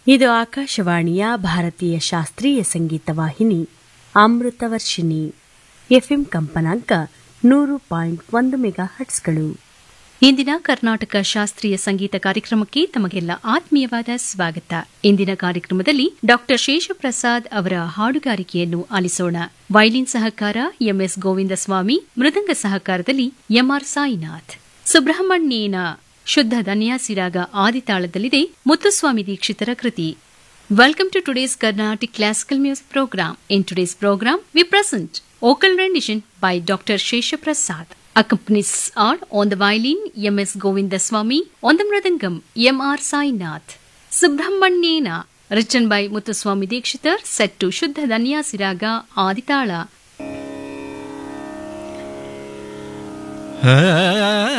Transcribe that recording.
ಇದು ಆಕಾಶವಾಣಿಯ ಭಾರತೀಯ ಶಾಸ್ತ್ರೀಯ ಸಂಗೀತ ವಾಹಿನಿ ಅಮೃತವರ್ಷಿಣಿ ಎಫ್ಎಂ ಕಂಪನಾಂಕ ನೂರು ಪಾಯಿಂಟ್ ಒಂದು ಮೆಗಾ ಹಟ್ಸ್ಗಳು ಇಂದಿನ ಕರ್ನಾಟಕ ಶಾಸ್ತ್ರೀಯ ಸಂಗೀತ ಕಾರ್ಯಕ್ರಮಕ್ಕೆ ತಮಗೆಲ್ಲ ಆತ್ಮೀಯವಾದ ಸ್ವಾಗತ ಇಂದಿನ ಕಾರ್ಯಕ್ರಮದಲ್ಲಿ ಡಾಕ್ಟರ್ ಶೇಷಪ್ರಸಾದ್ ಅವರ ಹಾಡುಗಾರಿಕೆಯನ್ನು ಆಲಿಸೋಣ ವೈಲಿನ್ ಸಹಕಾರ ಎಂಎಸ್ ಗೋವಿಂದಸ್ವಾಮಿ ಮೃದಂಗ ಸಹಕಾರದಲ್ಲಿ ಎಂಆರ್ ಸಾಯಿನಾಥ್ ಸುಬ್ರಹ್ಮಣ್ಯೇನ ಶುದ್ಧ ಧನ್ಯಾಸಿರಾಗ ಆದಿತಾಳದಲ್ಲಿದೆ ಮುತ್ತುಸ್ವಾಮಿ ದೀಕ್ಷಿತರ ಕೃತಿ Welcome to today's Carnatic Classical Music Program. In today's program, we present vocal rendition by Dr. Shesha Prasad. Accompanies are on the violin M.S. Govindaswamy, on the mridangam M.R. Sainath. Subramanyena, written by Muthuswami Dikshitar, set to Shuddha Danya Siraga Aditala. ಆ